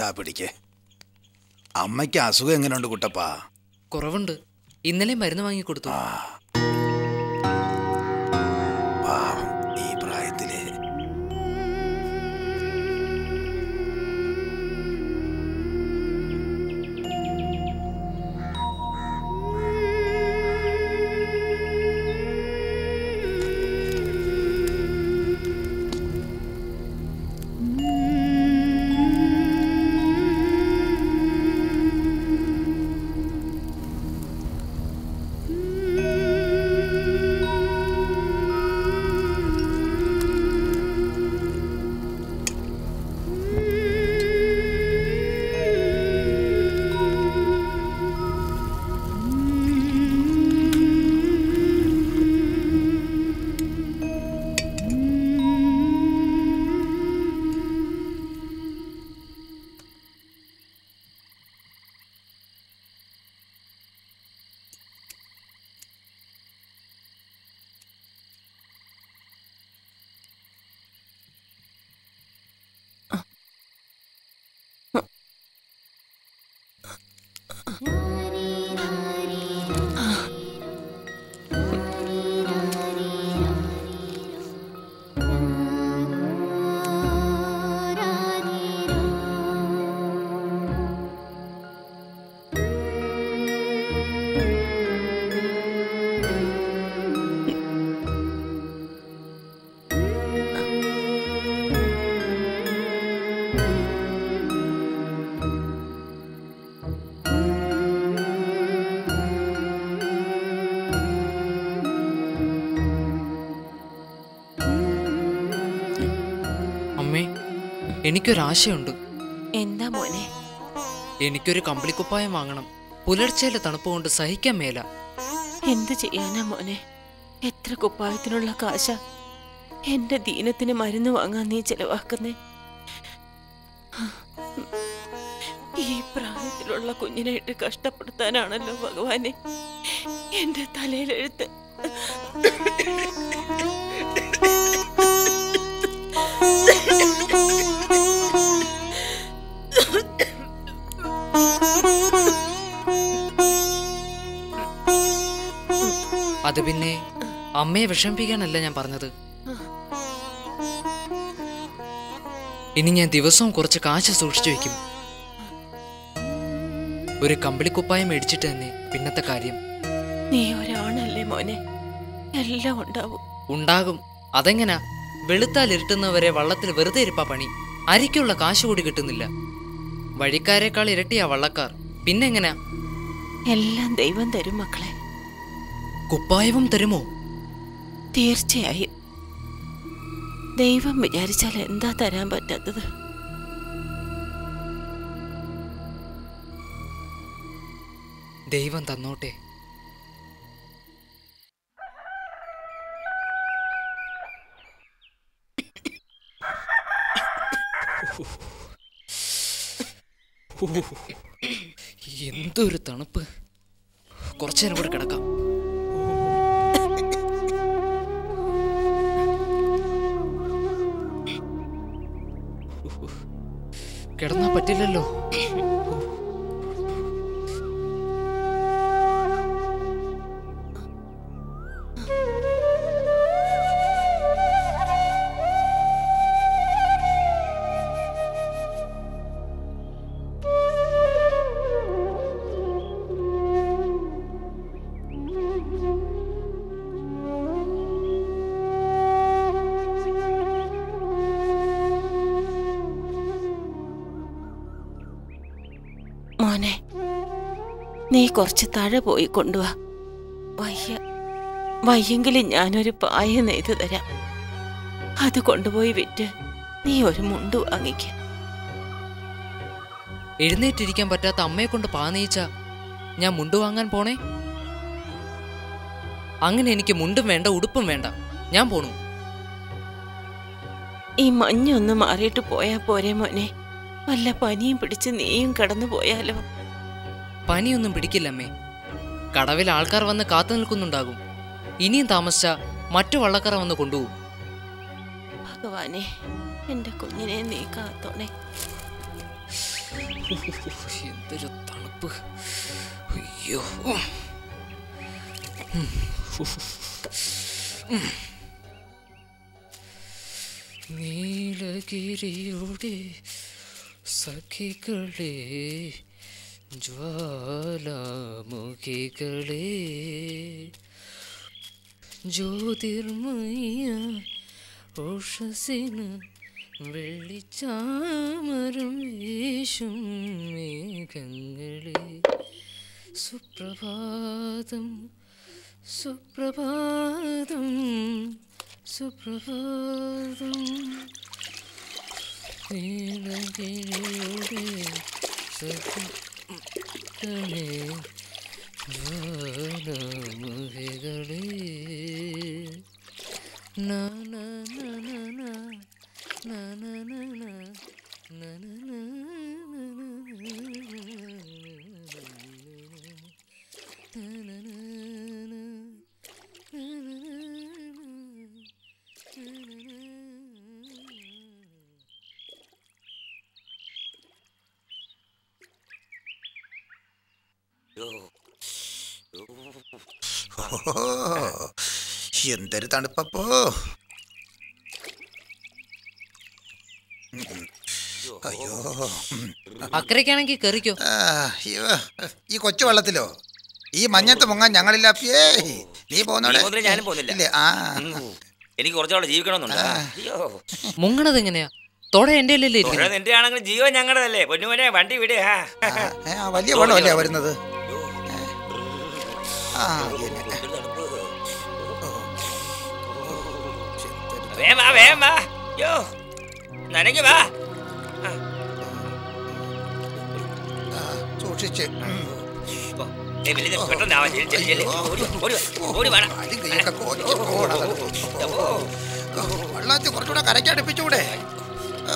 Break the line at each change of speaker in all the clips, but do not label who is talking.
ഇതാ പിടിക്കേ അമ്മയ്ക്ക് അസുഖം എങ്ങനെയുണ്ട് കുട്ടപ്പാ
കുറവുണ്ട് ഇന്നലെ മരുന്ന് വാങ്ങി കൊടുത്തു
പാവം ഈ പ്രായത്തില്
അമ്മേ എനിക്കൊരാശയുണ്ട്
എന്താ മോനെ
എനിക്കൊരു കമ്പിളിക്കുപ്പായം വാങ്ങണം പുലർച്ചയിലെ തണുപ്പ് കൊണ്ട് സഹിക്കാൻ മേല
എന്ത് ചെയ്യാനാ മോനെ എത്ര കുപ്പായത്തിനുള്ള കാശ എന്റെ ദീനത്തിന് മരുന്ന് വാങ്ങാൻ നീ ചെലവാക്കുന്നേ ഈ പ്രായത്തിലുള്ള കുഞ്ഞിനെ ഇട്ട് കഷ്ടപ്പെടുത്താനാണല്ലോ ഭഗവാനെ എന്റെ തലയിലെഴുത്ത്
അത് പിന്നെ അമ്മയെ വിഷമിപ്പിക്കാനല്ല ഞാൻ പറഞ്ഞത് ഇനി ഞാൻ ദിവസവും കുറച്ച് കാശ് സൂക്ഷിച്ചു വെക്കും ഒരു കമ്പിളിക്കുപ്പായം മേടിച്ചിട്ട് തന്നെ പിന്നത്തെ കാര്യം
നീ ഒരാണല്ലേ മോനെ എല്ലാം ഉണ്ടാവും
ഉണ്ടാകും അതെങ്ങനാ വെളുത്താൽ ഇരുട്ടുന്നവരെ വള്ളത്തിൽ വെറുതെ ഇരിപ്പാ പണി അരിക്കുള്ള കാശ് കൂടി കിട്ടുന്നില്ല വഴിക്കാരേക്കാൾ ഇരട്ടിയാ വള്ളക്കാർ പിന്നെങ്ങനാ
എല്ലാം ദൈവം തരും മക്കളെ
കുപ്പായവും തരുമോ
തീർച്ചയായും ദൈവം വിചാരിച്ചാൽ എന്താ തരാൻ പറ്റാത്തത്
ദൈവം തന്നോട്ടെ എന്തൊരു തണുപ്പ് കുറച്ചു നേരം കൂടെ കിടക്കാം കിടന്നാ പറ്റില്ലല്ലോ
മോനെ നീ കുറച്ച് തഴ പോയി കൊണ്ടുവാ വയ്യ വയ്യെങ്കിലും ഞാനൊരു പായ നെയ്ത് തരാം അത് കൊണ്ടുപോയി വിറ്റ് നീ ഒരു മുണ്ട് വാങ്ങിക്ക
എഴുന്നേറ്റിരിക്കാൻ പറ്റാത്ത അമ്മയെ കൊണ്ട് പാനയിച്ച ഞാൻ മുണ്ട് വാങ്ങാൻ പോണേ അങ്ങനെ എനിക്ക് മുണ്ടും വേണ്ട ഉടുപ്പും വേണ്ട ഞാൻ പോണു
ഈ മഞ്ഞൊന്ന് മാറിയിട്ട് പോയാ പോരെ മോനെ വല്ല പനിയും പിടിച്ച് നീയും കടന്നു പോയാലോ
പനിയൊന്നും പിടിക്കില്ലമ്മേ കടവിൽ ആൾക്കാർ വന്ന് കാത്തു നിൽക്കുന്നുണ്ടാകും ഇനിയും താമസിച്ച മറ്റു വള്ളക്കാർ വന്ന് കൊണ്ടുപോകും
ഭഗവാനെ എന്റെ കുഞ്ഞിനെ നീ കാത്തോണേ
എന്തൊരു തണുപ്പ് അയ്യോ നീലഗിരിയുടെ സഖികളെ ജ്വാലാമുഖികളെ ജ്യോതിർമയ ഉഷസിന് വെള്ളിച്ചാമരം വീശും മേഘങ്ങളെ സുപ്രഭാതം സുപ്രഭാതം സുപ്രഭാതം നീലഗിരിയുടെ സഖികളെ ജ്വാലാമുഖികളെ na na na na na na na na na na na na
ഓഹോ, എന്തൊരു തണുപ്പപ്പോ അയ്യോ ഉം.
അക്കരയ്ക്കാണെങ്കിൽ കയറിക്കോ
ആ, അയ്യോ. ഈ കൊച്ചു വെള്ളത്തിലോ ഈ മഞ്ഞത്ത് മുങ്ങാൻ ഞങ്ങളില്ലാപ്പിയേ നീ പോന്നോടെ
നീ പോകുന്നില്ല, ഞാനും പോകുന്നില്ല.
ഇല്ലേ ആ
ഉം. എനിക്ക് കുറച്ചുകൂടെ ജീവിക്കണമെന്നുണ്ട് അയ്യോ
മുങ്ങണത് എങ്ങനെയാ തൊട എന്റെ അല്ലല്ലേ
കുറെ
ഇരിക്കുന്നത്
നിന്റെ ആണെങ്കിൽ ജീവൻ ഞങ്ങളുടെതല്ലേ പൊന്നുമോനെ വണ്ടി വിട് ആ.
ആ, ഏ, ആ, വലിയ വെള്ളമല്ലേ വരുന്നത് ആ ഇങ്ങനെ.
വേഗം വാ വേഗം വാ യോ നനങ്ങി വാ ആ.
ആ, സൂക്ഷിച്ച് ഉം.
ഓ, ഏയ് വലുത് പെട്ടെന്ന് ആവാ. ചെല്ല്, ചെല്ല്, ചെല്ല്. ഓടി വാ, ഓടി വാ, ഓടി വാടാ.
കാലും കൈയൊക്കെ കോച്ച് പോണത്.
ഓ,
വെള്ളത്തിൽ കുറച്ചുകൂടെ കരയ്ക്ക് അടുപ്പിച്ചൂടെ ആ.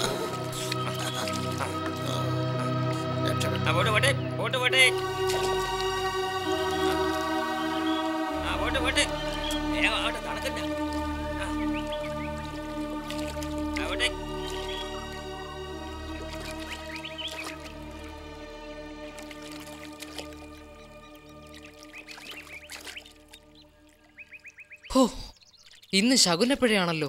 രക്ഷപ്പെട്ടു.
ആ, പോട്ടെ, പോട്ടെ, പോട്ടെ, പോട്ടെ. ആ, പോട്ടെ, പോട്ടെ. വേഗം ആവട്ടെ, തണുക്കണ്ട. ആ. ആവട്ടെ.
ഹോ ഇന്ന് ശകുനപ്പഴയാണല്ലോ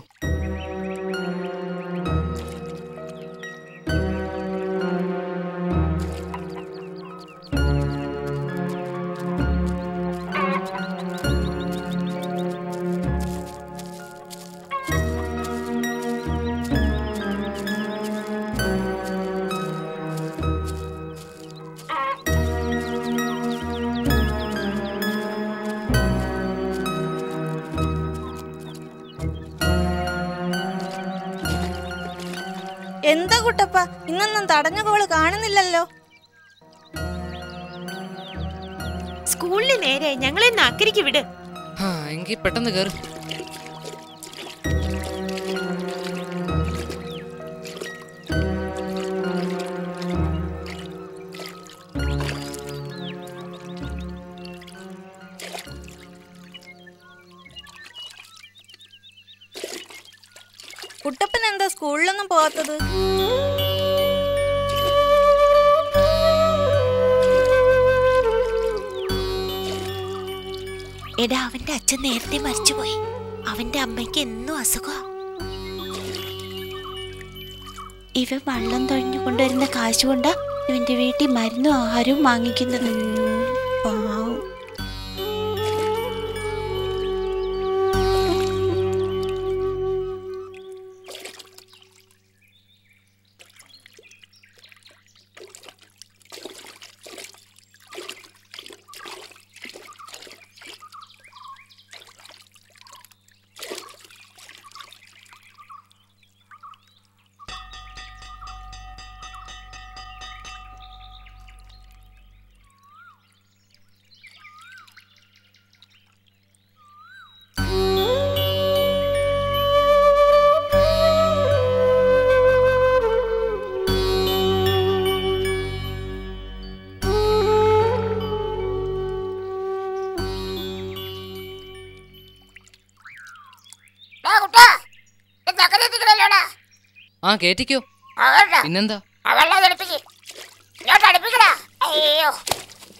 എന്താ കുട്ടപ്പ ഇന്നൊന്നും തടഞ്ഞ കോള് കാണുന്നില്ലല്ലോ
സ്കൂളിന് നേരെ ഞങ്ങളെ അക്കരിക്ക് വിട്
ആ എങ്കിൽ പെട്ടെന്ന് കയറി
കുട്ടപ്പൻ എന്താ സ്കൂളിലൊന്നും പോകാത്തത്
എടാ അവന്റെ അച്ഛൻ നേരത്തെ മരിച്ചുപോയി അവന്റെ അമ്മയ്ക്ക് എന്നും അസുഖം ഇവ വള്ളം തൊഴിഞ്ഞു കൊണ്ടുവരുന്ന കാശ് കൊണ്ടാ ഇവന്റെ വീട്ടിൽ മരുന്നും ആഹാരവും വാങ്ങിക്കുന്നത്
പാവം
ആ കേറ്റിക്കോ പിന്നെന്താ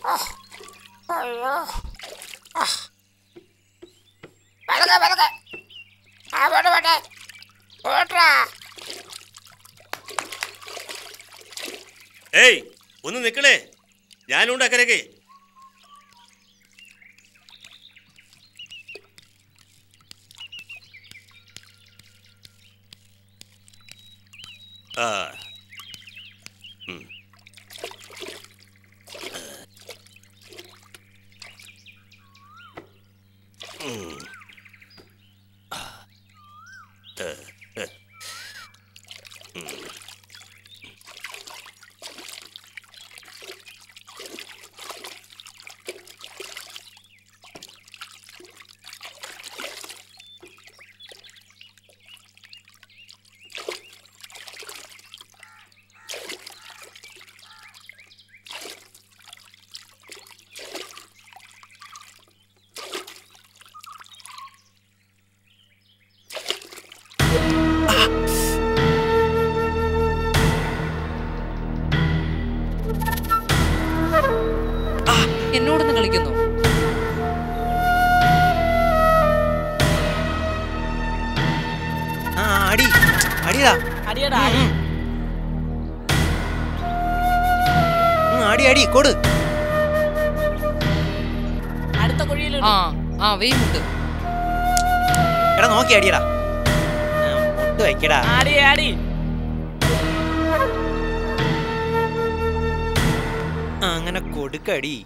ഏയ് ഒന്ന് നിൽക്കണേ ഞാനുണ്ട് അക്കരക്ക് ആ ഉം. ഉം. ആ. ഏ, ഏ. ഉം.
എന്നോടൊന്ന് കളിക്കുന്നു
ആ അടി അടിയടാ
അടിയടാ
ഉം, അടി അടി കൊടു
അടുത്ത കുഴിയിൽ
ആ ആ വെയ്മുട്ട്
എടാ നോക്കി അടിയടാ ആ, മുട്ട് വയ്ക്കടാ
ആടി ആടി
ആ, അങ്ങനെ കൊടുക്കടി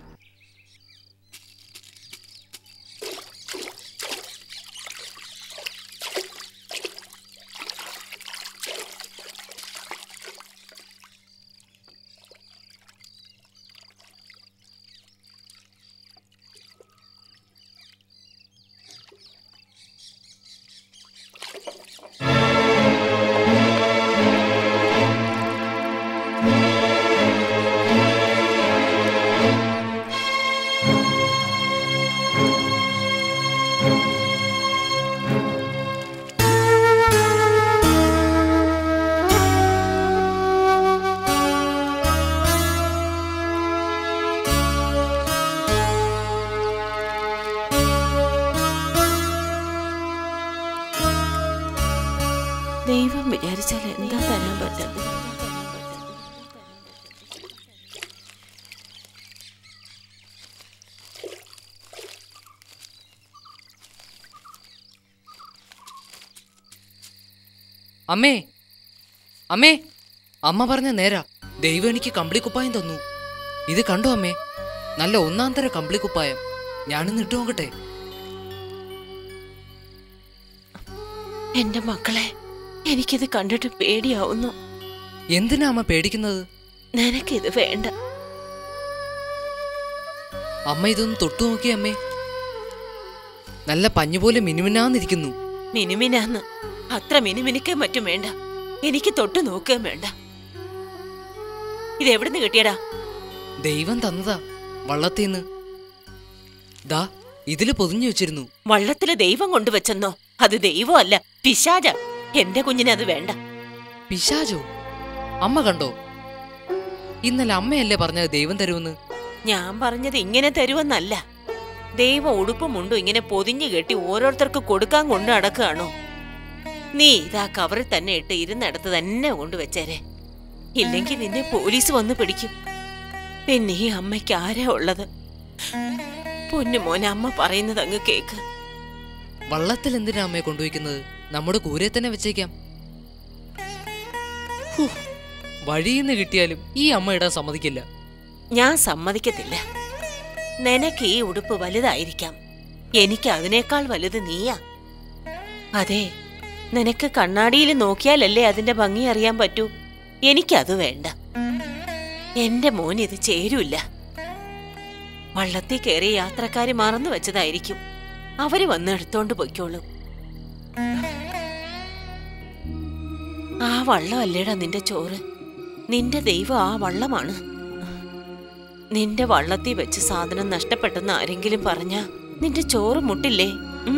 ദൈവം വിചാരിച്ചാൽ എന്താ തരാൻ പറ്റുന്നത്
അമ്മേ അമ്മേ അമ്മ പറഞ്ഞ നേരാ ദൈവം എനിക്ക് കമ്പിളി കുപ്പായം തന്നു ഇത് കണ്ടോ അമ്മേ നല്ല ഒന്നാം തര കമ്പിളി കുപ്പായം ഞാനിന്ന് ഇട്ടു നോക്കട്ടെ
എന്റെ മക്കളെ എനിക്കിത് കണ്ടിട്ട് പേടിയാവുന്നു
എന്തിനാ അമ്മ പേടിക്കുന്നത്
നിനക്കിത് വേണ്ട
അമ്മ ഇതൊന്ന് തൊട്ടു നോക്കിയേ അമ്മേ നല്ല പഞ്ഞുപോലെ മിനുമിനാന്നിരിക്കുന്നു
മിനുമിനാന്ന് അത്ര മിനുമിനുക്കേ മറ്റും വേണ്ട എനിക്ക് തൊട്ട് നോക്കുകയും വേണ്ട ഇത് എവിടുന്ന് കിട്ടിയടാ
ദൈവം തന്നതാ വള്ളത്തീന്ന് ദാ ഇതില് പൊതിഞ്ഞു വെച്ചിരുന്നു
വള്ളത്തില് ദൈവം കൊണ്ടുവച്ചെന്നോ അത് ദൈവമല്ല പിശാച എന്റെ കുഞ്ഞിന് അത് വേണ്ട
പിശാചോ അമ്മ കണ്ടോ ഇന്നലെ അമ്മയല്ലേ പറഞ്ഞത് ദൈവം തരുമെന്ന്
ഞാൻ പറഞ്ഞത് ഇങ്ങനെ തരുമെന്നല്ല ദൈവം ഉടുപ്പും മുണ്ടും ഇങ്ങനെ പൊതിഞ്ഞു കെട്ടി ഓരോരുത്തർക്ക് കൊടുക്കാൻ കൊണ്ട് നടക്കുകയാണോ നീ ഇതാ കവറിൽ തന്നെ ഇട്ട് ഇരുന്നിടത്ത് തന്നെ കൊണ്ടുവച്ചേരെ ഇല്ലെങ്കിൽ നിന്നെ പോലീസ് വന്ന് പിടിക്കും പിന്നെ ഈ അമ്മയ്ക്ക് ആരാ ഉള്ളത് പൊന്നു മോനെ അമ്മ പറയുന്നത് അങ്ങ് കേക്ക്
വള്ളത്തിൽ എന്തിനാ അമ്മയെ കൊണ്ടുവയ്ക്കുന്നത് നമ്മുടെ കൂരെ തന്നെ വെച്ചേക്കാം ഹൂ, വഴിയിന്ന് കിട്ടിയാലും ഈ അമ്മ ഇടാൻ സമ്മതിക്കില്ല
ഞാൻ സമ്മതിക്കത്തില്ല നിനക്ക് ഈ ഉടുപ്പ് വലുതായിരിക്കാം എനിക്ക് അതിനേക്കാൾ വലുത് നീയാ അതെ നിനക്ക് കണ്ണാടിയിൽ നോക്കിയാലല്ലേ അതിന്റെ ഭംഗി അറിയാൻ പറ്റൂ എനിക്കത് വേണ്ട എന്റെ മോൻ ഇത് ചേരൂല്ല വള്ളത്തിൽ കയറിയ യാത്രക്കാര് മറന്നു വെച്ചതായിരിക്കും അവര് വന്ന് എടുത്തോണ്ട് പൊയ്ക്കോളും ആ വള്ളമല്ലേടാ നിന്റെ ചോറ് നിന്റെ ദൈവം ആ വള്ളമാണ് നിന്റെ വള്ളത്തിൽ വെച്ച് സാധനം നഷ്ടപ്പെട്ടെന്ന് ആരെങ്കിലും പറഞ്ഞ നിന്റെ ചോറ് മുട്ടില്ലേ ഉം?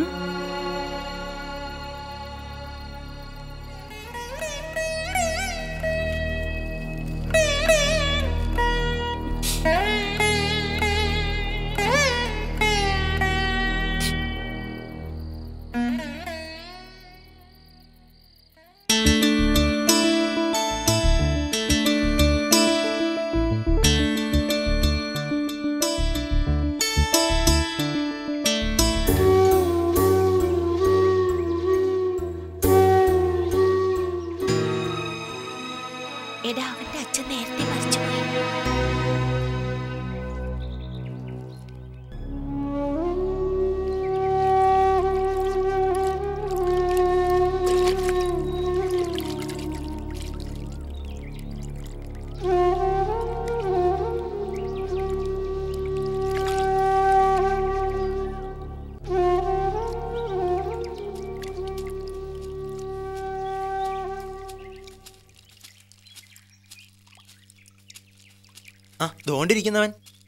തോണ്ടിരിക്കുന്നവൻ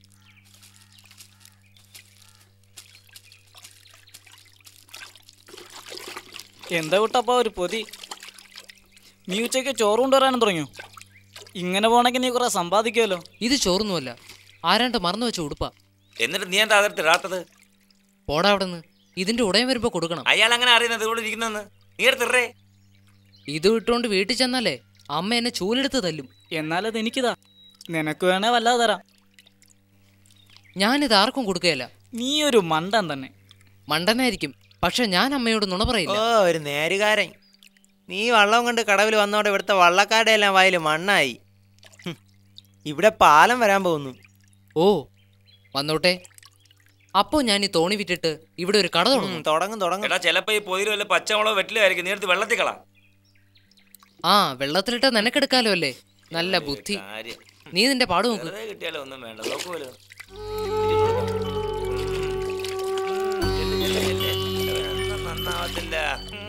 എന്താ കുട്ടപ്പ ഒരു പൊതി നീ ഉച്ചയ്ക്ക് ചോറ് കൊണ്ടുവരാനും തുടങ്ങിയോ ഇങ്ങനെ പോണെങ്കിൽ നീ കുറെ സമ്പാദിക്കുമല്ലോ
ഇത് ചോറൊന്നുമല്ല ആരാണ്ട് മറന്നു വെച്ച ഉടുപ്പാ
എന്നിട്ട് നീ എന്താ അതിർത്തി ഇടാത്തത്
പോടാ അവിടെ നിന്ന് ഇതിന്റെ ഉടയം വരുമ്പോ കൊടുക്കണം
അയാൾ അങ്ങനെ അറിയുന്നത് ഇവിടെ ഇരിക്കുന്നെന്ന് നീ എടുത്തിടേ
ഇത് വിട്ടുകൊണ്ട് വീട്ടിൽ ചെന്നാലേ അമ്മ എന്നെ ചൂലെടുത്ത് തല്ലും
എന്നാലത് എനിക്കിതാ നിനക്ക് വേണേ വല്ലാതെ തരാം
ഞാനിത് ആർക്കും കൊടുക്കുകയല്ല
നീ ഒരു മണ്ടൻ തന്നെ
മണ്ടനായിരിക്കും പക്ഷെ ഞാൻ അമ്മയോട് നുണ
ഓ
പറയില്ല
ഒരു നേരുകാരൻ നീ വള്ളം കൊണ്ട് കടവിൽ വന്നോടെ ഇവിടുത്തെ വള്ളക്കാരുടെ എല്ലാം വായിൽ മണ്ണായി ഹും. ഇവിടെ പാലം വരാൻ പോകുന്നു
ഓ വന്നോട്ടെ അപ്പോ ഞാൻ ഈ തോണി വിറ്റിട്ട് ഇവിടെ ഒരു കട
ഉം,
തുടങ്ങും
തുടങ്ങും തുടങ്ങും
എടാ ചിലപ്പോ ഈ പൊതിര് വല്ല പച്ചമുളക് വെറ്റിലായിരിക്കും നീ എടുത്ത് വെള്ളത്തിൽ കളാ
ആ വെള്ളത്തിലിട്ട് നിനക്കെടുക്കാലോ അല്ലേ നല്ല ബുദ്ധി
കാര്യം
നീ നിന്റെ പാട് നോക്ക്
വെറുതെ കിട്ടിയാലോ ഒന്നും വേണ്ട നോക്കുമല്ലോ നന്നാവത്തില്ല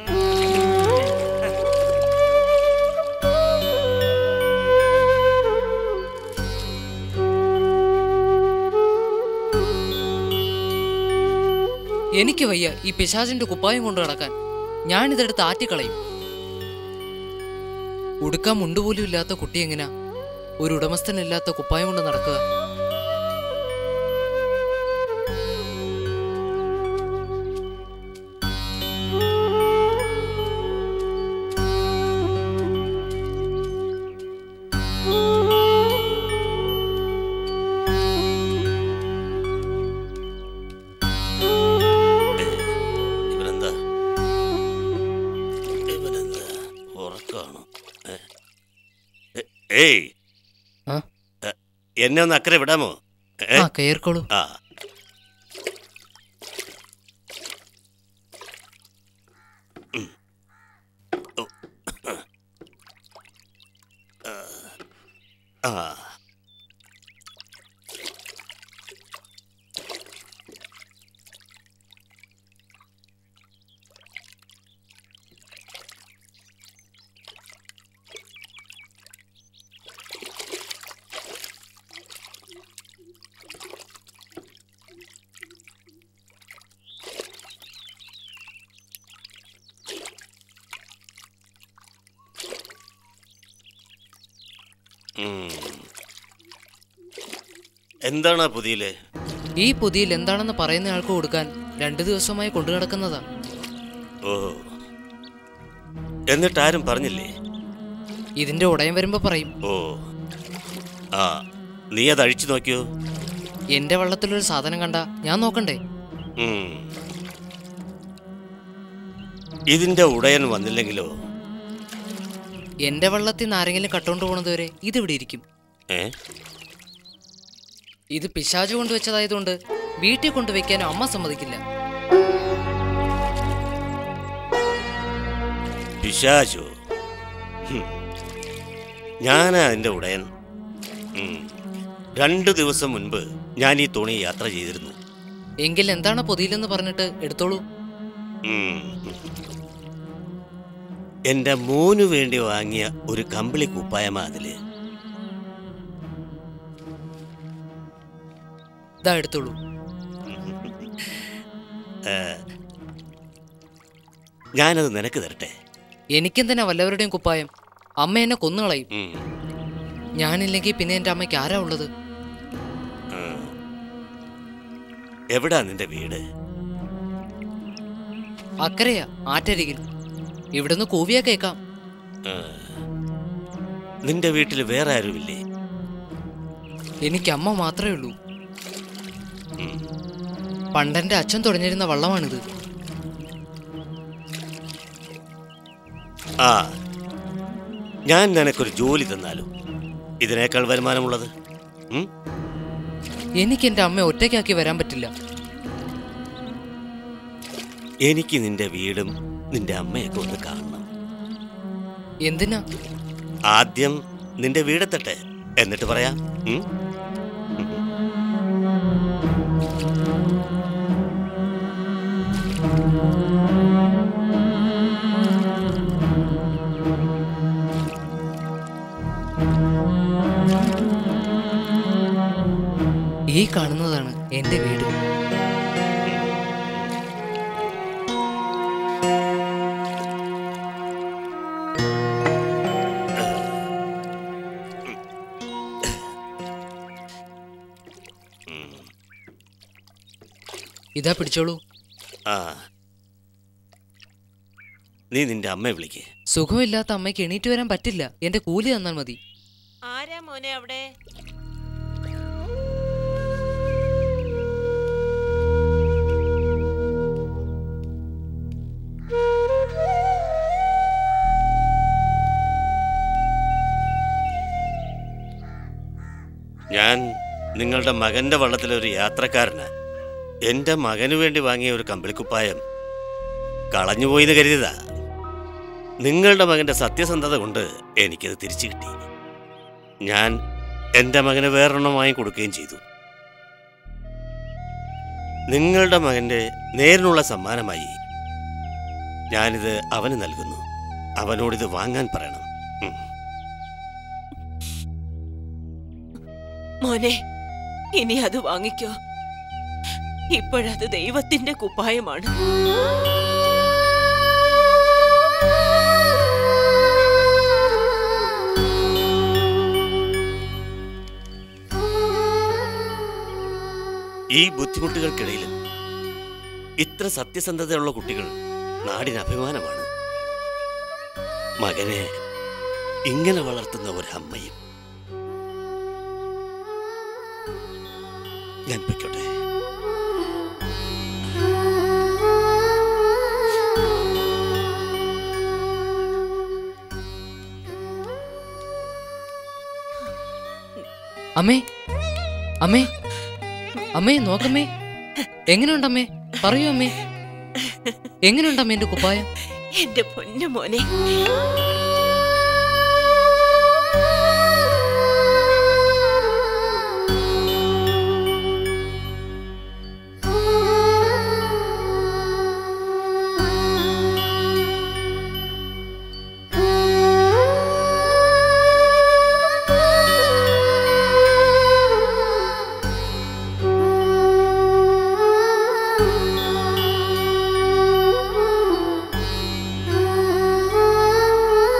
എനിക്ക് വയ്യ ഈ പിശാചിന്റെ കുപ്പായം കൊണ്ട് നടക്കാൻ ഞാനിതെടുത്ത് ആറ്റിക്കളയും ഉടുക്കാൻ മുണ്ടുപോലും ഇല്ലാത്ത കുട്ടി എങ്ങനാ ഒരു ഉടമസ്ഥനില്ലാത്ത കുപ്പായം കൊണ്ട് നടക്കുക
ഇവനെന്താ ഇവനെന്താ ഉറക്കാണോ ഏ? ഏ- ഏയ്
ആ?
എ, എന്നെ ഒന്ന് അക്കരെ വിടാമോ ഏ?
ആ കയർക്കോളൂ
ആ ഉം. ഓ. ആ. ആ ഉം. എന്താണ് ആ പുതിയില്
ഈ പൊതിയിൽ എന്താണെന്ന് പറയുന്ന ആൾക്ക് കൊടുക്കാൻ രണ്ടു ദിവസമായി കൊണ്ടു നടക്കുന്നതാ
ഓ എന്നിട്ട് ആരും പറഞ്ഞില്ലേ
ഇതിന്റെ ഉടയം വരുമ്പോ പറയും
ഓ ആ നീ അത് അഴിച്ചു നോക്കിയോ
എന്റെ വള്ളത്തിലൊരു സാധനം കണ്ട ഞാൻ നോക്കണ്ടേ
ഉം. ഇതിന്റെ ഉടയൻ വന്നില്ലെങ്കിലോ
എന്റെ വള്ളത്തിൽ നിന്ന് ആരെങ്കിലും കട്ടോണ്ട് പോണത് വരെ ഇതിവിടെ ഇരിക്കും
ഏ
ഇത് പിശാചു കൊണ്ടുവച്ചതായതുകൊണ്ട് വീട്ടിൽ കൊണ്ടുവയ്ക്കാനും അമ്മ സമ്മതിക്കില്ല
പിശാചോ ഹും. ഞാനാ അതിന്റെ ഉടയൻ ഉം. രണ്ടു ദിവസം മുൻപ് ഞാൻ ഈ തോണി യാത്ര ചെയ്തിരുന്നു
എങ്കിൽ എന്താണ് പൊതിയിലെന്ന് പറഞ്ഞിട്ട് എടുത്തോളൂ
ഉം. എന്റെ മോനു വേണ്ടി വാങ്ങിയ ഒരു കമ്പിളി കുപ്പായമാ അതില്
ഇതാ എടുത്തോളൂ
ഞാനത് നിനക്ക് തരട്ടെ
എനിക്കെന്തിനാ വല്ലവരുടെയും കുപ്പായം അമ്മ എന്നെ കൊന്നുകളയും
ഉം.
ഞാനില്ലെങ്കിൽ പിന്നെ എന്റെ അമ്മയ്ക്ക് ആരാ ഉള്ളത്
ആ. എവിടാ നിന്റെ വീട്
അക്കരയാ ആറ്റരികിൽ ഇവിടുന്ന് കൂവിയാ കേക്കാം
ആ. നിന്റെ വീട്ടിൽ വേറെ ആരുമില്ലേ
എനിക്ക് അമ്മ മാത്രമേ ഉള്ളൂ
ഉം.
പണ്ടെന്റെ അച്ഛൻ തുടങ്ങിയിരുന്ന വള്ളമാണിത്
ആ ഞാൻ നിനക്കൊരു ജോലി തന്നാലും ഇതിനേക്കാൾ വരുമാനമുള്ളത് ഉം?
എനിക്ക് എന്റെ അമ്മ ഒറ്റയ്ക്കാക്കി വരാൻ പറ്റില്ല
എനിക്ക് നിന്റെ വീടും നിന്റെ അമ്മയൊക്കെ ഒന്ന് കാണണം
എന്തിനാ
ആദ്യം നിന്റെ വീടെത്തട്ടെ എന്നിട്ട് പറയാം ഉം?
ഈ കാണുന്നതാണ് എന്റെ വീട് ഇതാ പിടിച്ചോളൂ
ആ നീ നിന്റെ അമ്മയെ വിളിക്കേ
സുഖമില്ലാത്ത അമ്മയ്ക്ക് എണീറ്റ് വരാൻ പറ്റില്ല എന്റെ കൂലി തന്നാൽ മതി
ആരാ മോനെ അവിടെ
ഞാൻ നിങ്ങളുടെ മകന്റെ വള്ളത്തിലെ ഒരു യാത്രക്കാരന് എൻ്റെ മകന് വേണ്ടി വാങ്ങിയ ഒരു കമ്പിളിക്കുപ്പായം കളഞ്ഞുപോയിന്ന് കരുതിയതാ നിങ്ങളുടെ മകന്റെ സത്യസന്ധത കൊണ്ട് എനിക്കത് തിരിച്ചു കിട്ടി ഞാൻ എൻ്റെ മകന് വേറൊരെണ്ണം വാങ്ങി കൊടുക്കുകയും ചെയ്തു നിങ്ങളുടെ മകന്റെ നേരിനുള്ള സമ്മാനമായി ഞാനിത് അവന് നൽകുന്നു അവനോടിത് വാങ്ങാൻ പറയണം ഉം.
മോനെ ഇനി അത് വാങ്ങിക്കോ ഇപ്പോഴത് ദൈവത്തിന്റെ കുപ്പായമാണ്
ഈ ബുദ്ധിമുട്ടുകൾക്കിടയിലും ഇത്ര സത്യസന്ധതയുള്ള കുട്ടികൾ നാടിന് അഭിമാനമാണ് മകനെ ഇങ്ങനെ വളർത്തുന്ന ഒരമ്മയും ഞാൻ പൊയ്ക്കോട്ടെ
അമ്മേ അമ്മേ അമ്മേ നോക്കമ്മേ എങ്ങനെയുണ്ടമ്മേ പറയൂ അമ്മേ എങ്ങനെയുണ്ടമ്മേ എന്റെ കുപ്പായം
എന്റെ പൊന്നു മോനെ
ആ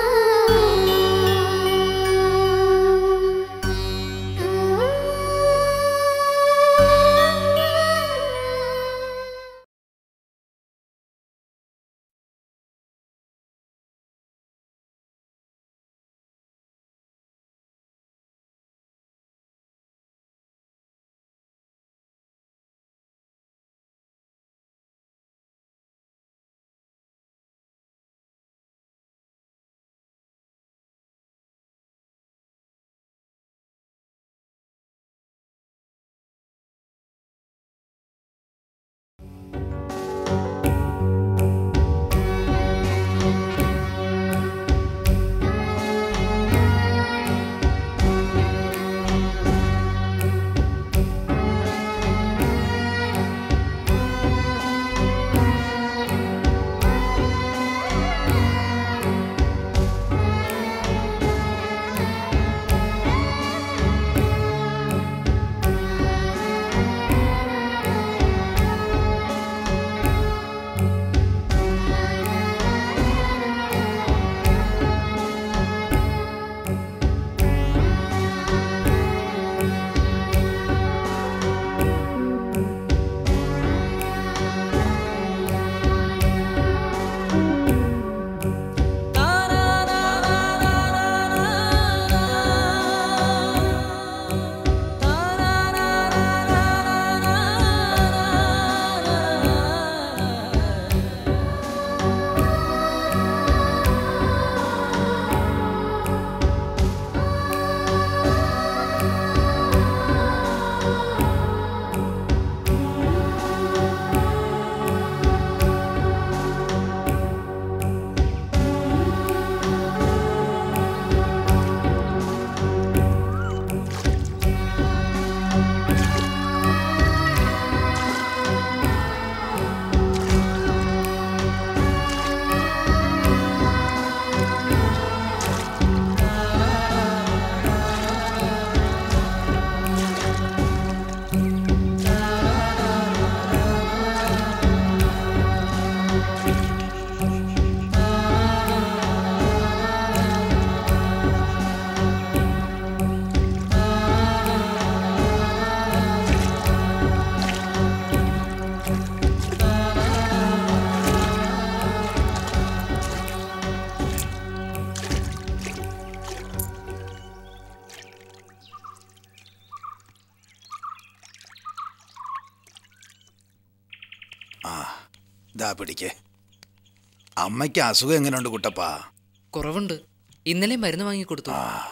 ആ ഇതാ പിടിക്കേ അമ്മയ്ക്ക് അസുഖം എങ്ങനെയുണ്ട് കുട്ടപ്പാ
കുറവുണ്ട് ഇന്നലെ മരുന്ന് വാങ്ങി കൊടുത്തു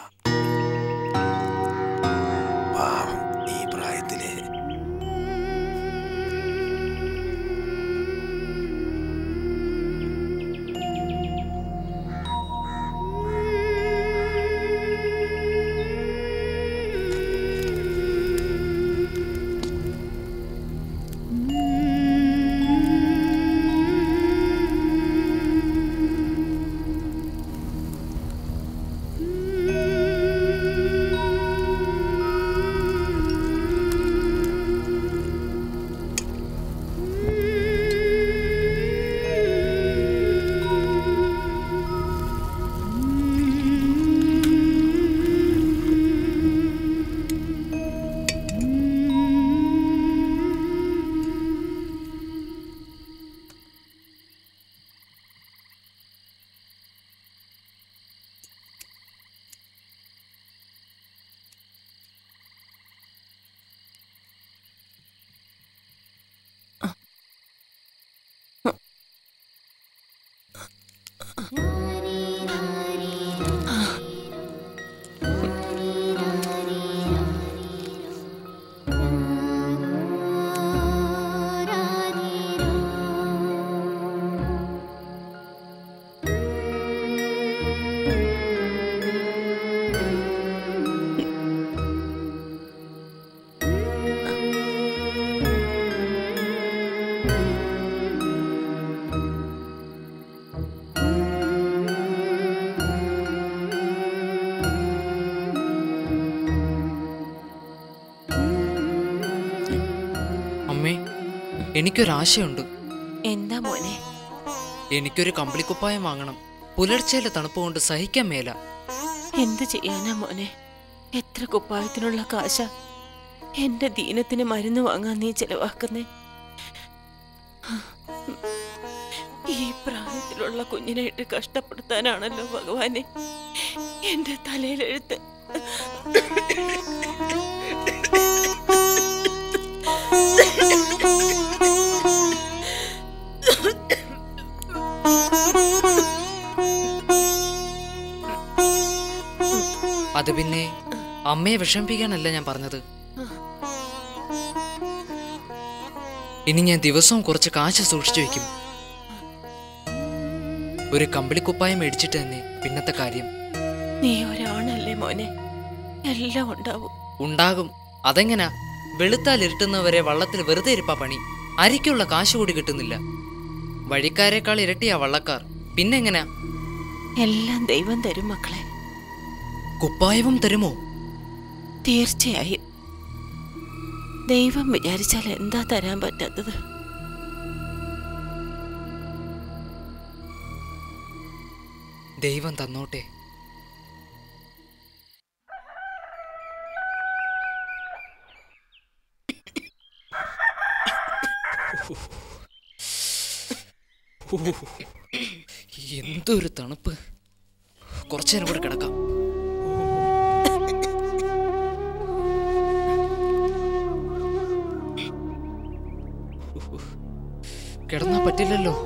പാവം ഈ പ്രായത്തില്
അമ്മേ എനിക്കൊരാശയുണ്ട്
എന്താ മോനെ
എനിക്കൊരു കമ്പിളിക്കുപ്പായം വാങ്ങണം പുലർച്ചയിലെ തണുപ്പ് കൊണ്ട് സഹിക്കാൻ മേല
എന്ത് ചെയ്യാനാ മോനെ എത്ര കുപ്പായത്തിനുള്ള കാശ എന്റെ ദീനത്തിന് മരുന്ന് വാങ്ങാൻ നീ ചെലവാക്കുന്നേ ഈ പ്രായത്തിലുള്ള കുഞ്ഞിനെ ഇട്ട് കഷ്ടപ്പെടുത്താനാണല്ലോ ഭഗവാനെ എന്റെ തലയിലെഴുത്ത്
അത് പിന്നെ അമ്മയെ വിഷമിപ്പിക്കാനല്ല ഞാൻ പറഞ്ഞത് ഇനി ഞാൻ ദിവസവും കുറച്ച് കാശ് സൂക്ഷിച്ചു വെക്കും ഒരു കമ്പിളിക്കുപ്പായം മേടിച്ചിട്ട് തന്നെ പിന്നത്തെ കാര്യം
നീ ഒരാണല്ലേ മോനെ എല്ലാം ഉണ്ടാവും
ഉണ്ടാകും അതെങ്ങനാ വെളുത്താൽ ഇരുട്ടുന്നവരെ വള്ളത്തിൽ വെറുതെ ഇരിപ്പാ പണി അരിക്കുള്ള കാശ് കൂടി കിട്ടുന്നില്ല വഴിക്കാരേക്കാൾ ഇരട്ടിയാ വള്ളക്കാർ പിന്നെങ്ങനാ
എല്ലാം ദൈവം തരും മക്കളെ
കുപ്പായവും തരുമോ
തീർച്ചയായും ദൈവം വിചാരിച്ചാൽ എന്താ തരാൻ പറ്റാത്തത്
ദൈവം തന്നോട്ടെ എന്തൊരു തണുപ്പ് കുറച്ചു നേരം കൂടെ കിടക്കാം കിടന്നാ പറ്റില്ലല്ലോ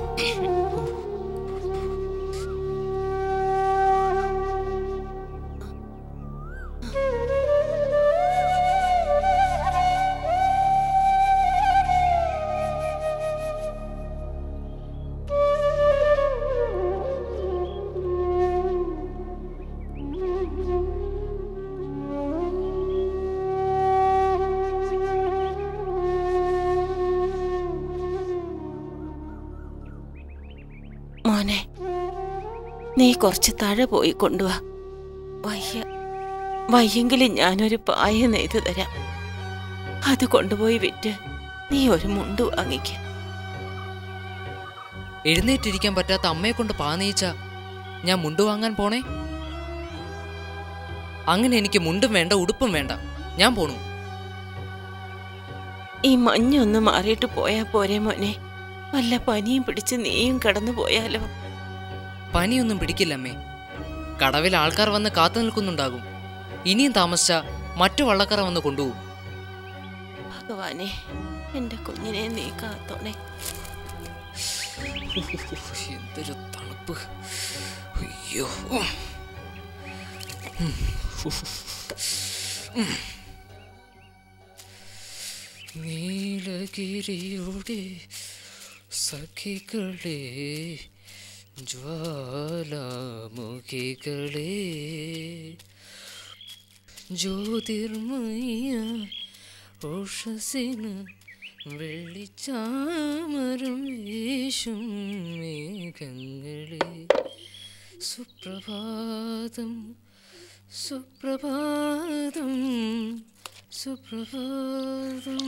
മോനെ നീ കുറച്ച് താഴെ പോയി കൊണ്ടുവാ വയ്യ വയ്യെങ്കിലും ഞാനൊരു പായ നെയ്ത് തരാം അത് കൊണ്ടുപോയി വിറ്റ് നീ ഒരു മുണ്ട് വാങ്ങിക്ക
എഴുന്നേറ്റിരിക്കാൻ പറ്റാത്ത അമ്മയെ കൊണ്ട് പാനയിച്ച ഞാൻ മുണ്ട് വാങ്ങാൻ പോണേ അങ്ങനെ എനിക്ക് മുണ്ടും വേണ്ട ഉടുപ്പും വേണ്ട ഞാൻ പോണു
ഈ മഞ്ഞൊന്ന് മാറിയിട്ട് പോയാ പോരെ മോനെ വല്ല പനിയും പിടിച്ച് നീയും കടന്നു പോയാലോ
പനിയൊന്നും പിടിക്കില്ലമ്മേ കടവിൽ ആൾക്കാർ വന്ന് കാത്തു നിൽക്കുന്നുണ്ടാകും ഇനിയും താമസിച്ച മറ്റു വള്ളക്കാർ വന്ന് കൊണ്ടുപോകും
ഭഗവാനെ എന്റെ കുഞ്ഞിനെ നീ കാത്തോണേ
എന്തൊരു തണുപ്പ് അയ്യോ ഉം. ഉം. നീലഗിരിയുടെ സഖികളെ ജ്വാലാമുഖികളെ ജ്യോതിർമയ ഉഷസിന് വെള്ളിച്ചാമരം വീശും മേഘങ്ങളെ സുപ്രഭാതം സുപ്രഭാതം സുപ്രഭാതം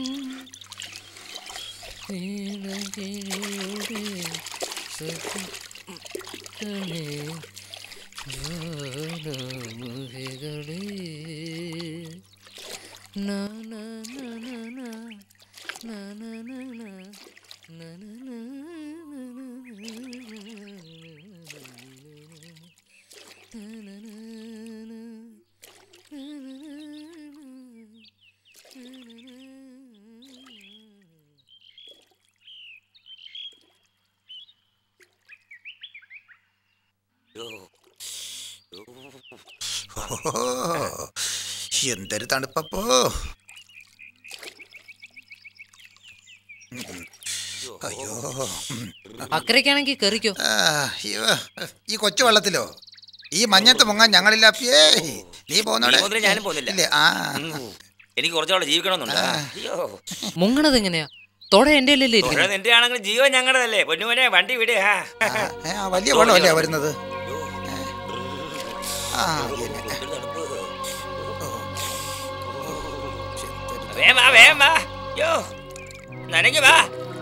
നീലഗിരിയുടെ സഖികളെ ജ്വാലാമുഖികളെ na na na na na na na na na na na
ഓ, എന്തൊരു തണുപ്പപ്പോ അയ്യോ ഉം.
അക്കരയ്ക്കാണെങ്കിൽ കയറിക്കോ
ആ, അയ്യോ ഈ കൊച്ചു വെള്ളത്തിലോ ഈ മഞ്ഞത്ത് മുങ്ങാൻ ഞങ്ങളില്ല അപ്പിയേ നീ പോന്നോടെ
നീ പോകുന്നില്ല, ഞാനും പോകുന്നില്ല.
ഇല്ലേ ആ
ഉം. എനിക്ക് കുറച്ചുകൂടെ ജീവിക്കണമെന്നുണ്ട് അയ്യോ
മുങ്ങണത് എങ്ങനെയാ തൊട എന്റെ അല്ലേ
തൊഴിൽ നിന്റെ ആണെങ്കിൽ ജീവൻ ഞങ്ങളുടെതല്ലേ പൊന്നുമോനെ വണ്ടി വിട് ആ.
ഏ, ആ, വലിയ വെള്ളമല്ലേ വരുന്നത് ആ ഇങ്ങനെ.
എന്തൊരു തണുപ്പ്.
ഓ. ഓ, എന്തൊരു
വേഗം വാ വേഗം വാ യോ നനഞ്ഞു വാ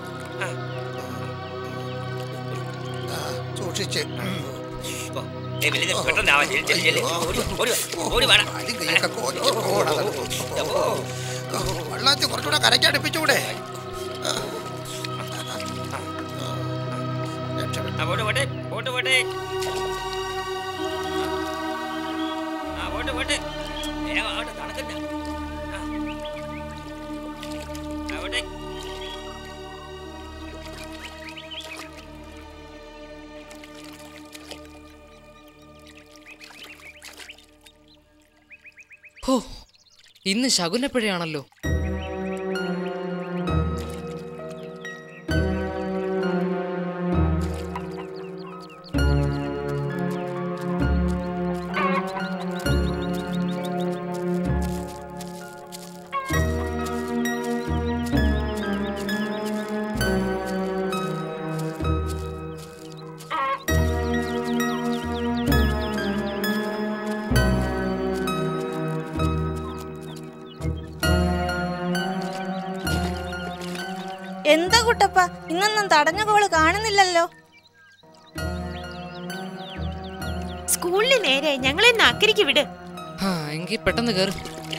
ആ, സൂക്ഷിച്ച് ഉം.
ഓ, ഏയ് വലിയ പെട്ടെന്ന് ആവാ ചെല്ലി ചെല്ലി ചെല്ലി ഓടി ഓടി വാ, ഓടി വേണം
കാലും കൈയൊക്കെ കോരിച്ച് പോണത്. ഓ, വെള്ളത്തിൽ കുറച്ചുകൂടെ കരയ്ക്കടുപ്പിച്ചൂടെ ആ. രക്ഷപ്പെട്ടു.
ആ പോട്ട് പോട്ടെ പോട്ട് പോട്ടെ ആ പോട്ട് പോട്ട് വേഗം ആവട്ടെ തണുക്കണ്ട ആ. ആ, പോട്ടെ
ഹോ ഇന്ന് ശകുനപ്പിഴയാണല്ലോ
എന്താ കുട്ടപ്പ ഇന്നൊന്നും തടഞ്ഞ കോള് കാണുന്നില്ലല്ലോ
സ്കൂളിന് നേരെ ഞങ്ങളെ അക്കരയ്ക്ക് വിട്
ആ എങ്കിൽ പെട്ടെന്ന് കയറി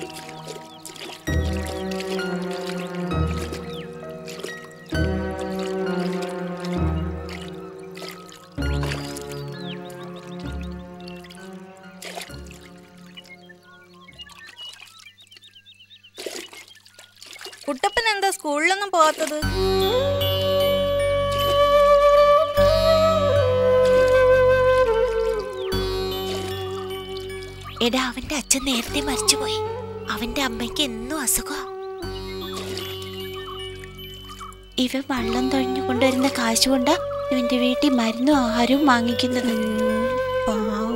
കുട്ടപ്പൻ എന്താ സ്കൂളിലൊന്നും പോകാത്തത്
എടാ അവന്റെ അച്ഛൻ നേരത്തെ മരിച്ചുപോയി അവന്റെ അമ്മയ്ക്ക് എന്നും അസുഖമാ ഇവ വള്ളം തൊഴിഞ്ഞു കൊണ്ടുവരുന്ന കാശ് കൊണ്ടാ ഇവന്റെ വീട്ടിൽ മരുന്നും ആഹാരവും വാങ്ങിക്കുന്നത്
പാവം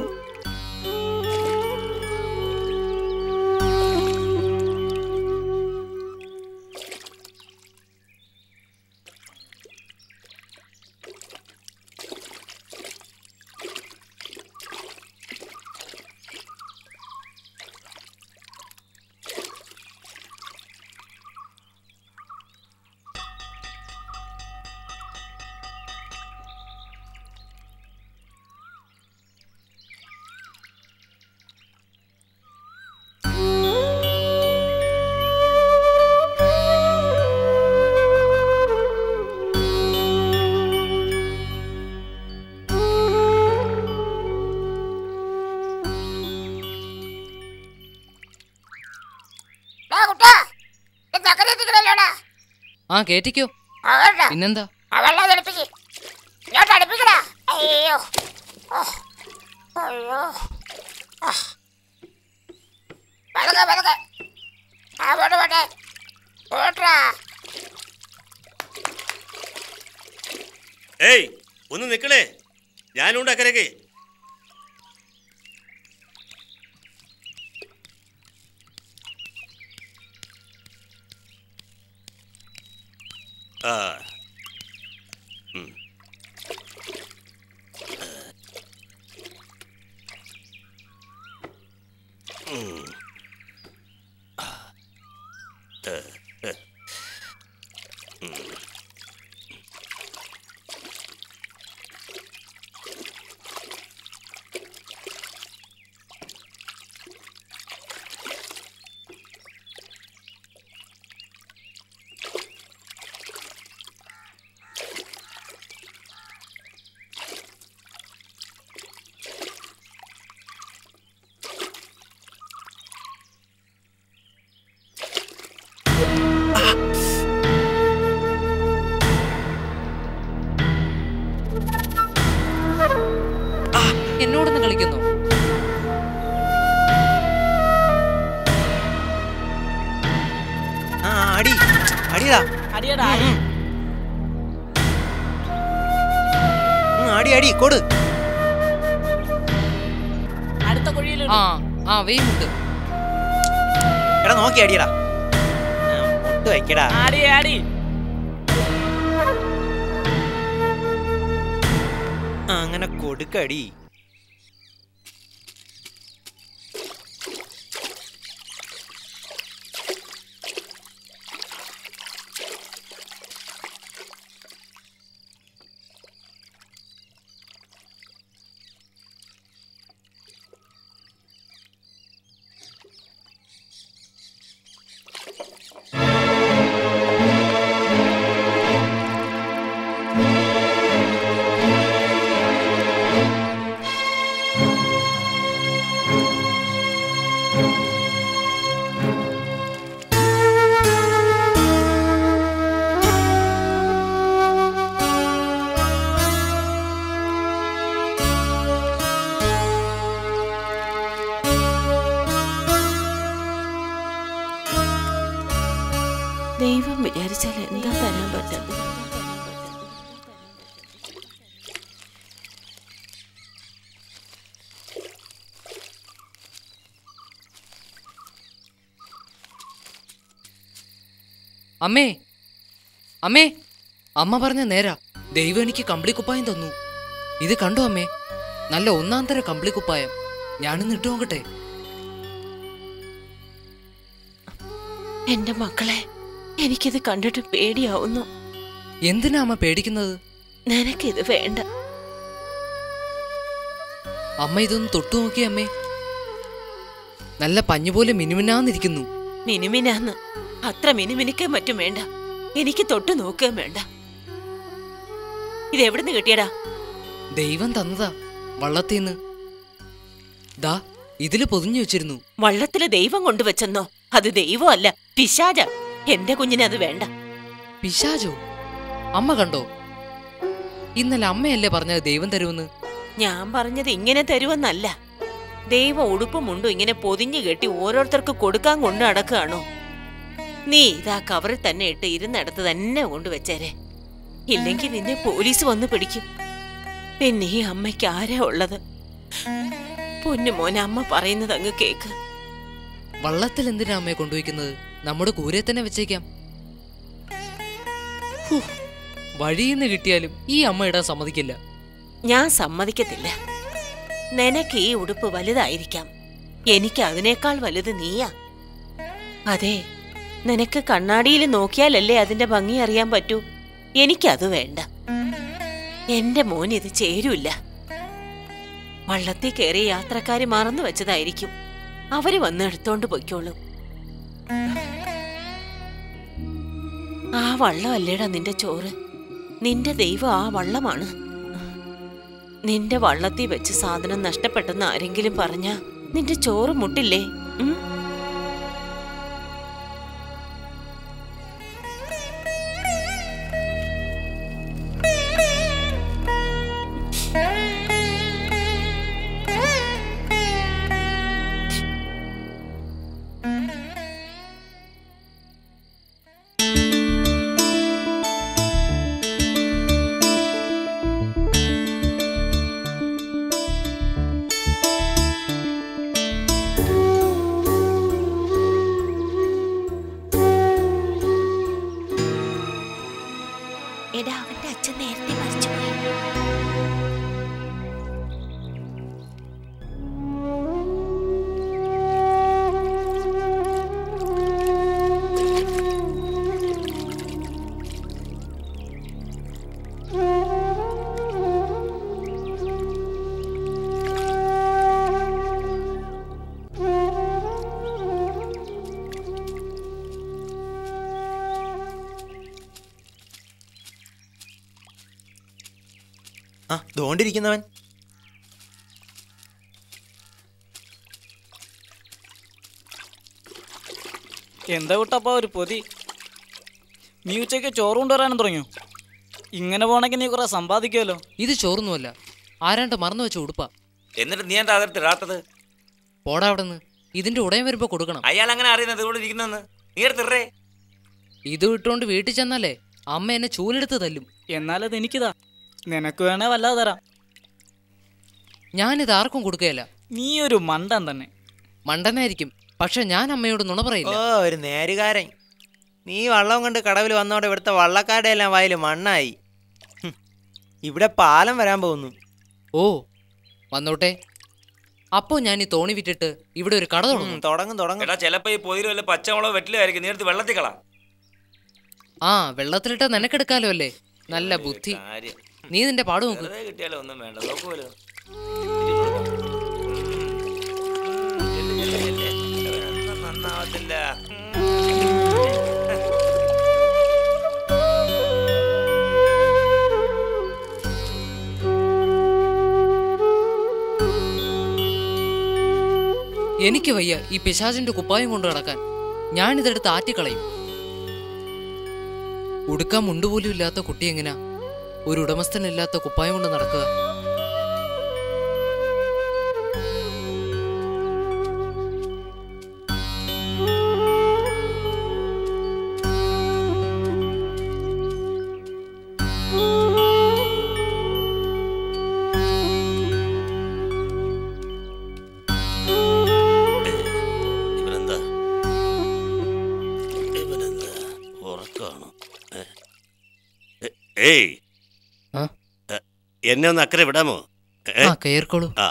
ആ കേറ്റിക്കോ പിന്നെന്താ
വെള്ളം തിളപ്പിക്ക് ഞാൻ അയ്യോ ആ, അയ്യോ ആ. പതുക്കെ പതുക്കെ ആ പോട്ടെ പോട്ടെ പോട്ടാ
ഏയ് ഒന്ന് നിക്കണേ ഞാനുണ്ട് അക്കരക്ക് ആ ഉം. ഉം. ആ. ഏ, ഏ. ഉം.
എന്നോടൊന്ന് കളിക്കുന്നു
ആ അടി അടിയടാ
അടിയടാ അടി
ഉം, അടി അടി കൊടു
അടുത്ത കുഴിയിൽ
ആ ആ വെയിമുട്ട്
എടാ നോക്കി അടിയടാ ആ, മുട്ട് വെക്കടാ
ആടി ആടി
ആ, അങ്ങനെ കൊടുക്കടി
ദൈവം വിചാരിച്ചാൽ എന്താ തരാൻ പറ്റും
അമ്മേ അമ്മേ അമ്മ പറഞ്ഞ നേരാ ദൈവം എനിക്ക് കമ്പിളി കുപ്പായം തന്നു ഇത് കണ്ടോ അമ്മേ നല്ല ഒന്നാം തര കമ്പിളി കുപ്പായം ഞാനിന്ന് ഇട്ടു നോക്കട്ടെ
എന്റെ മക്കളെ എനിക്കിത് കണ്ടിട്ട് പേടിയാവുന്നു
എന്തിനാ അമ്മ പേടിക്കുന്നത്
നിനക്കിത് വേണ്ട
അമ്മ ഇതൊന്ന് തൊട്ടു നോക്കിയേ അമ്മേ നല്ല പഞ്ഞുപോലെ മിനുമിനാന്നിരിക്കുന്നു
മിനുമിനാന്ന് അത്ര മിനുമിനുക്കാൻ മറ്റും വേണ്ട എനിക്ക് തൊട്ട് നോക്കുകയും വേണ്ട ഇത് എവിടുന്ന് കിട്ടിയടാ
ദൈവം തന്നതാ വള്ളത്തീന്ന് ദാ ഇതില് പൊതിഞ്ഞു വെച്ചിരുന്നു
വള്ളത്തില് ദൈവം കൊണ്ടുവച്ചെന്നോ അത് ദൈവം അല്ല പിശാച എന്റെ കുഞ്ഞിന് അത് വേണ്ട
പിശാചോ അമ്മ കണ്ടോ ഇന്നലെ അമ്മയല്ലേ പറഞ്ഞത് ദൈവം തരുമെന്ന്
ഞാൻ പറഞ്ഞത് ഇങ്ങനെ തരുമെന്നല്ല ദൈവം ഉടുപ്പും മുണ്ടും ഇങ്ങനെ പൊതിഞ്ഞു കെട്ടി ഓരോരുത്തർക്ക് കൊടുക്കാൻ കൊണ്ട് നടക്കുകയാണോ നീ ഇതാ കവറിൽ തന്നെ ഇട്ട് ഇരുന്നിടത്ത് തന്നെ കൊണ്ടുവച്ചേരെ ഇല്ലെങ്കിൽ നിന്നെ പോലീസ് വന്ന് പിടിക്കും പിന്നെ ഈ അമ്മയ്ക്ക് ആരാ ഉള്ളത് പൊന്നു മോനെ അമ്മ പറയുന്നത് അങ്ങ് കേക്ക്
വള്ളത്തിൽ എന്തിനാ അമ്മയെ കൊണ്ടുവയ്ക്കുന്നത് നമ്മുടെ കൂരെ തന്നെ വെച്ചേക്കാം ഹൂ, വഴിയിന്ന് കിട്ടിയാലും ഈ അമ്മ ഇടാൻ സമ്മതിക്കില്ല
ഞാൻ സമ്മതിക്കത്തില്ല നിനക്ക് ഈ ഉടുപ്പ് വലുതായിരിക്കാം എനിക്ക് അതിനേക്കാൾ വലുത് നീയാ അതെ നിനക്ക് കണ്ണാടിയിൽ നോക്കിയാലല്ലേ അതിന്റെ ഭംഗി അറിയാൻ പറ്റൂ എനിക്കത് വേണ്ട എന്റെ മോൻ ഇത് ചേരൂല്ല വള്ളത്തിൽ കയറിയ യാത്രക്കാര് മറന്നു വെച്ചതായിരിക്കും അവര് വന്ന് എടുത്തോണ്ട് പൊയ്ക്കോളും ആ വള്ളമല്ലേടാ നിന്റെ ചോറ് നിന്റെ ദൈവം ആ വള്ളമാണ് നിന്റെ വള്ളത്തിൽ വെച്ച് സാധനം നഷ്ടപ്പെട്ടെന്ന് ആരെങ്കിലും പറഞ്ഞ നിന്റെ ചോറ് മുട്ടില്ലേ ഉം?
എടാ അവന്റെ അച്ഛൻ നേരത്തെ മരിച്ചുപോയി
ആ തോണ്ടിരിക്കുന്നവൻ
എന്താ കുട്ടപ്പ ഒരു പൊതി നീ ഉച്ചയ്ക്ക് ചോറ് കൊണ്ടുവരാനും തുടങ്ങിയോ ഇങ്ങനെ പോണെങ്കിൽ നീ കുറെ സമ്പാദിക്കുമല്ലോ
ഇത് ചോറൊന്നുമല്ല ആരാണ്ട് മറന്നു വെച്ച ഉടുപ്പാ
എന്നിട്ട് നീ എന്താ അതിർത്തി ഇടാത്തത്
പോടാ അവിടെ നിന്ന് ഇതിന്റെ ഉടയം വരുമ്പോ കൊടുക്കണം
അയാൾ അങ്ങനെ അറിയുന്നത് ഇവിടെ ഇരിക്കുന്നെന്ന് നീ എടുത്തിറേ
ഇത് വിട്ടുകൊണ്ട് വീട്ടിൽ ചെന്നാലേ അമ്മ എന്നെ ചൂലെടുത്ത് തല്ലും
എന്നാലത് എനിക്കിതാ നിനക്ക് വേണേ വല്ലാതെ തരാം
ഞാനിത് ആർക്കും കൊടുക്കുകയല്ല
നീ ഒരു മണ്ടൻ തന്നെ
മണ്ടനായിരിക്കും പക്ഷെ ഞാൻ അമ്മയോട് നുണ
ഓ
പറയില്ല
ഒരു നേരുകാരൻ നീ വള്ളം കൊണ്ട് കടവിൽ വന്നോടെ ഇവിടുത്തെ വള്ളക്കാരുടെ എല്ലാം വായിൽ മണ്ണായി ഹും, ഇവിടെ പാലം വരാൻ പോകുന്നു
ഓ വന്നോട്ടെ അപ്പോ ഞാൻ ഈ തോണി വിറ്റിട്ട് ഇവിടെ ഒരു കട
ഉം,
തുടങ്ങും
തുടങ്ങും തുടങ്ങും
എടാ ചിലപ്പോ ഈ പൊതിയിൽ വല്ല പച്ചമുളകോ വെറ്റിലായിരിക്കും നീ എടുത്ത് വെള്ളത്തിൽ കളാ
ആ വെള്ളത്തിലിട്ട നിനക്കെടുക്കാലോ അല്ലേ നല്ല ബുദ്ധി
കാര്യം
നീ നിന്റെ പാട് നോക്ക്
വെറുതെ കിട്ടിയാലോ ഒന്നും വേണ്ട നോക്കുമല്ലോ നന്നാവത്തില്ല
എനിക്ക് വയ്യ ഈ പിശാചിന്റെ കുപ്പായം കൊണ്ട് നടക്കാൻ ഞാനിതെടുത്ത് ആറ്റിക്കളയും ഉടുക്കാൻ മുണ്ടുപോലും ഇല്ലാത്ത കുട്ടി എങ്ങനാ ഒരു ഉടമസ്ഥനില്ലാത്ത കുപ്പായം കൊണ്ട് നടക്കുക
ഇവനെന്താ ഇവനെന്താ ഉറക്കാണോ ഏ? ഏ- ഏയ്
ആ?
എ, എന്നെ ഒന്ന് അക്കരെ വിടാമോ ഏ?
ആ കയറിക്കോളൂ
ആ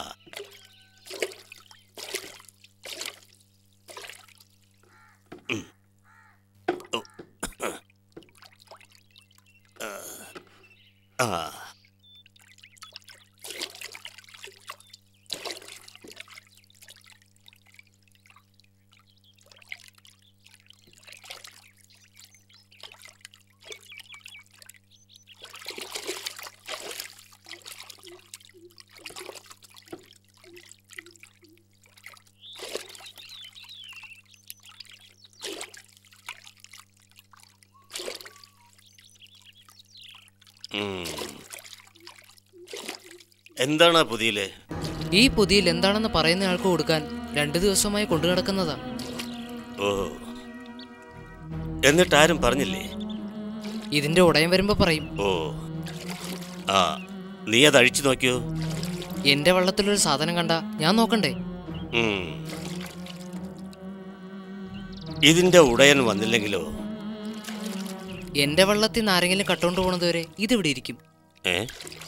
ഉം. ഓ. ആ ഉം. എന്താണ് ആ പുതിയില്
ഈ പൊതിയിൽ എന്താണെന്ന് പറയുന്ന ആൾക്ക് കൊടുക്കാൻ രണ്ടു ദിവസമായി കൊണ്ടു നടക്കുന്നതാ
ഓ എന്നിട്ട് ആരും പറഞ്ഞില്ലേ
ഇതിന്റെ ഉടയം വരുമ്പോ പറയും
ഓ ആ നീ അത് അഴിച്ചു നോക്കിയോ
എന്റെ വള്ളത്തിലൊരു സാധനം കണ്ട ഞാൻ നോക്കണ്ടേ
ഉം. ഇതിന്റെ ഉടയൻ വന്നില്ലെങ്കിലോ
എന്റെ വള്ളത്തിൽ നിന്ന് ആരെങ്കിലും കട്ടോണ്ട് പോണത് വരെ ഇതിവിടെ ഇരിക്കും
ഏ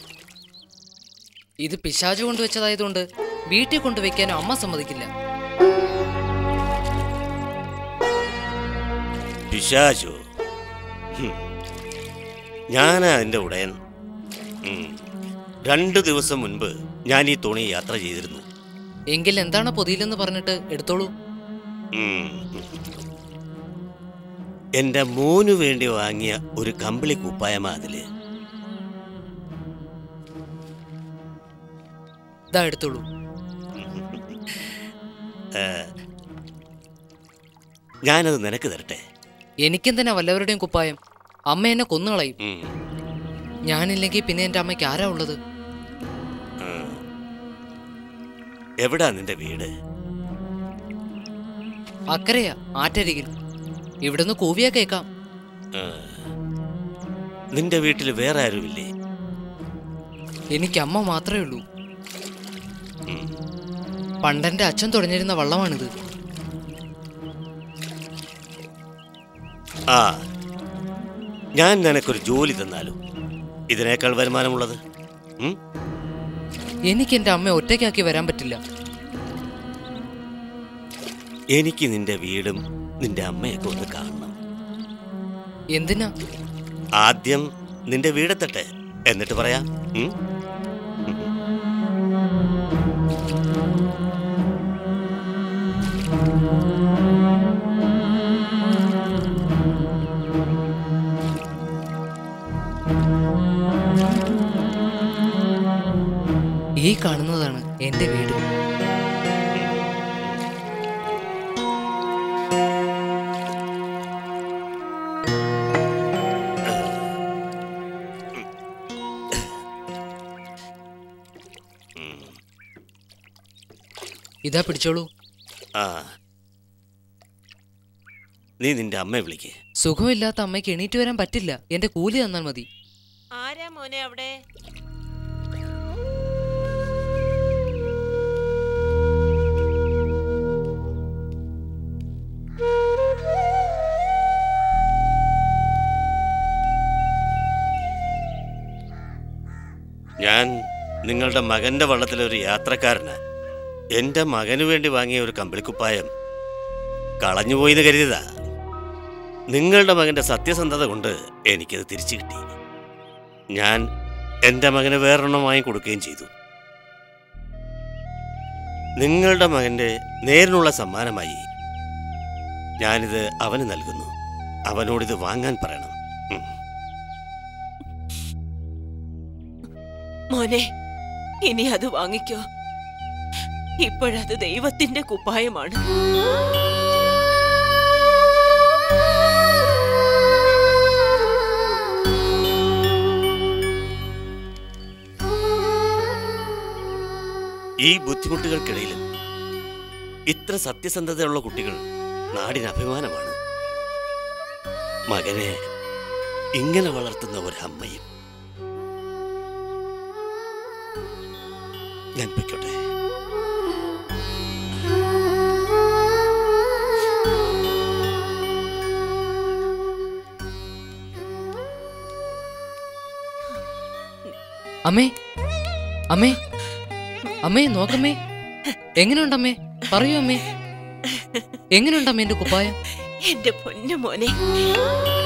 ഇത് പിശാചു കൊണ്ടുവച്ചതായതുകൊണ്ട് വീട്ടിൽ കൊണ്ടുവയ്ക്കാനും അമ്മ സമ്മതിക്കില്ല
പിശാചോ ഹും. ഞാനാ അതിന്റെ ഉടയൻ ഉം. രണ്ടു ദിവസം മുൻപ് ഞാൻ ഈ തോണി യാത്ര ചെയ്തിരുന്നു
എങ്കിൽ എന്താണ് പൊതിയിലെന്ന് പറഞ്ഞിട്ട് എടുത്തോളൂ
ഉം. എന്റെ മോനു വേണ്ടി വാങ്ങിയ ഒരു കമ്പിളി കുപ്പായമാ അതില്
ഇതാ എടുത്തോളൂ
ഏ, ഞാനത് നിനക്ക് തരട്ടെ
എനിക്കെന്തിനാ വല്ലവരുടെയും കുപ്പായം അമ്മ എന്നെ കൊന്നുകളയും
ഉം.
ഞാനില്ലെങ്കിൽ പിന്നെ എന്റെ അമ്മയ്ക്ക് ആരാ ഉള്ളത്
ആ. എവിടാ നിന്റെ വീട്
അക്കരയാ ആറ്റരികിൽ ഇവിടുന്ന് കൂവിയാ കേക്കാം
ആ. നിന്റെ വീട്ടിൽ വേറെ ആരുമില്ലേ
എനിക്ക് അമ്മ മാത്രമേ ഉള്ളൂ
ഉം.
പണ്ടെന്റെ അച്ഛൻ തുടങ്ങിയിരുന്ന വള്ളമാണിത്
ആ ഞാൻ നിനക്കൊരു ജോലി തന്നാലോ ഇതിനേക്കാൾ വരുമാനമുള്ളത് ഉം?
എനിക്ക് എന്റെ അമ്മയെ ഒറ്റയ്ക്കാക്കി വരാൻ പറ്റില്ല
എനിക്ക് നിന്റെ വീടും നിന്റെ അമ്മയൊക്കെ ഒന്ന് കാണണം
എന്തിനാ
ആദ്യം നിന്റെ വീടെത്തട്ടെ എന്നിട്ട് പറയാം ഉം?
ഈ കാണുന്നതാണ് എന്റെ വീട് ഇതാ പിടിച്ചോളൂ
ആ നീ നിന്റെ അമ്മയെ വിളിക്കേ
സുഖമില്ലാത്ത അമ്മയ്ക്ക് എണീറ്റ് വരാൻ പറ്റില്ല എന്റെ കൂലി തന്നാൽ മതി
ആരാ മോനെ അവിടെ
ഞാൻ നിങ്ങളുടെ മകന്റെ വള്ളത്തിലെ ഒരു യാത്രക്കാരന് എൻ്റെ മകന് വേണ്ടി വാങ്ങിയ ഒരു കമ്പിളിക്കുപ്പായം കളഞ്ഞുപോയിന്ന് കരുതിയതാ നിങ്ങളുടെ മകന്റെ സത്യസന്ധത കൊണ്ട് എനിക്കത് തിരിച്ചു കിട്ടി ഞാൻ എൻ്റെ മകന് വേറൊരെണ്ണം വാങ്ങി കൊടുക്കുകയും ചെയ്തു നിങ്ങളുടെ മകന്റെ നേരിനുള്ള സമ്മാനമായി ഞാനിത് അവന് നൽകുന്നു അവനോടിത് വാങ്ങാൻ പറയണം ഉം.
മോനെ ഇനി അത് വാങ്ങിക്കോ ഇപ്പോഴത് ദൈവത്തിന്റെ കുപ്പായമാണ്
ഈ ബുദ്ധിമുട്ടുകൾക്കിടയിലും ഇത്ര സത്യസന്ധതയുള്ള കുട്ടികൾ നാടിന് അഭിമാനമാണ് മകനെ ഇങ്ങനെ വളർത്തുന്ന ഒരമ്മയും ഞാൻ പൊയ്ക്കോട്ടെ
അമ്മേ അമ്മേ അമ്മേ നോക്കമ്മേ എങ്ങനെയുണ്ടമ്മേ പറയൂ അമ്മേ എങ്ങനെയുണ്ടമ്മേ എന്റെ കുപ്പായം
എന്റെ പൊന്നു മോനെ